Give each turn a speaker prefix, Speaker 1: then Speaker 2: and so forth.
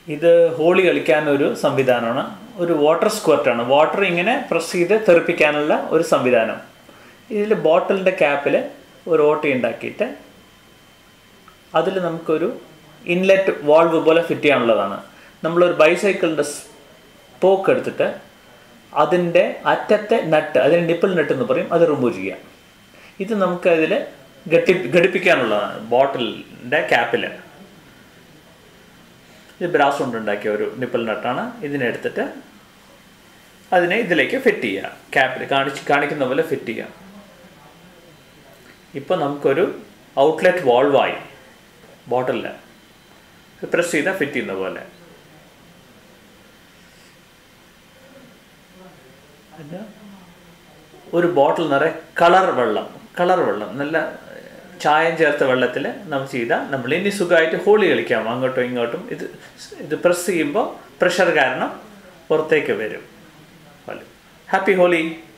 Speaker 1: ഇത് ഹോളി കളിക്കാൻ ഒരു സംവിധാനമാണ് ഒരു വാട്ടർ സ്ക്വർട്ടാണ് വാട്ടർ ഇങ്ങനെ പ്രസ് ചെയ്ത് തെറിപ്പിക്കാനുള്ള ഒരു സംവിധാനം ഇതിൽ ബോട്ടിലിൻ്റെ ക്യാപ്പിൽ ഒരു ഓട്ടി ഉണ്ടാക്കിയിട്ട് അതിൽ നമുക്കൊരു ഇൻലെറ്റ് വാൾവ് പോലെ ഫിറ്റ് ചെയ്യാനുള്ളതാണ് നമ്മളൊരു ബൈസൈക്കിളിൻ്റെ സ്പോക്ക് എടുത്തിട്ട് അതിൻ്റെ അറ്റത്തെ നട്ട് അതിന് നിപ്പിൾ നട്ട് എന്ന് പറയും അത് റിമൂവ് ചെയ്യാം ഇത് നമുക്ക് അതിൽ ഘട്ടി ഘടിപ്പിക്കാനുള്ളതാണ് ബോട്ടിലിൻ്റെ ക്യാപ്പിൽ ഇത് ബ്രാസ് കൊണ്ടുണ്ടാക്കിയ ഒരു നിപ്പിൾ നട്ടാണ് ഇതിനെ എടുത്തിട്ട് അതിനെ ഇതിലേക്ക് ഫിറ്റ് ചെയ്യുക ക്യാപ്പിൽ കാണിച്ച് കാണിക്കുന്ന പോലെ ഫിറ്റ് ചെയ്യുക ഇപ്പോൾ നമുക്കൊരു ഔട്ട്ലെറ്റ് വാൾവായി ബോട്ടിലിൽ പ്രസ് ചെയ്താൽ ഫിറ്റ് ചെയ്യുന്ന പോലെ പിന്നെ ഒരു ബോട്ടിൽ നിറയെ കളർ വെള്ളം കളർ വെള്ളം നല്ല ചായം ചേർത്ത വെള്ളത്തിൽ നമ്മൾ ചെയ്താൽ നമ്മൾ ഇനി സുഖമായിട്ട് ഹോളി കളിക്കാം അങ്ങോട്ടും ഇങ്ങോട്ടും ഇത് ഇത് പ്രസ് ചെയ്യുമ്പോൾ പ്രഷർ കാരണം പുറത്തേക്ക് വരും ഹാപ്പി ഹോളി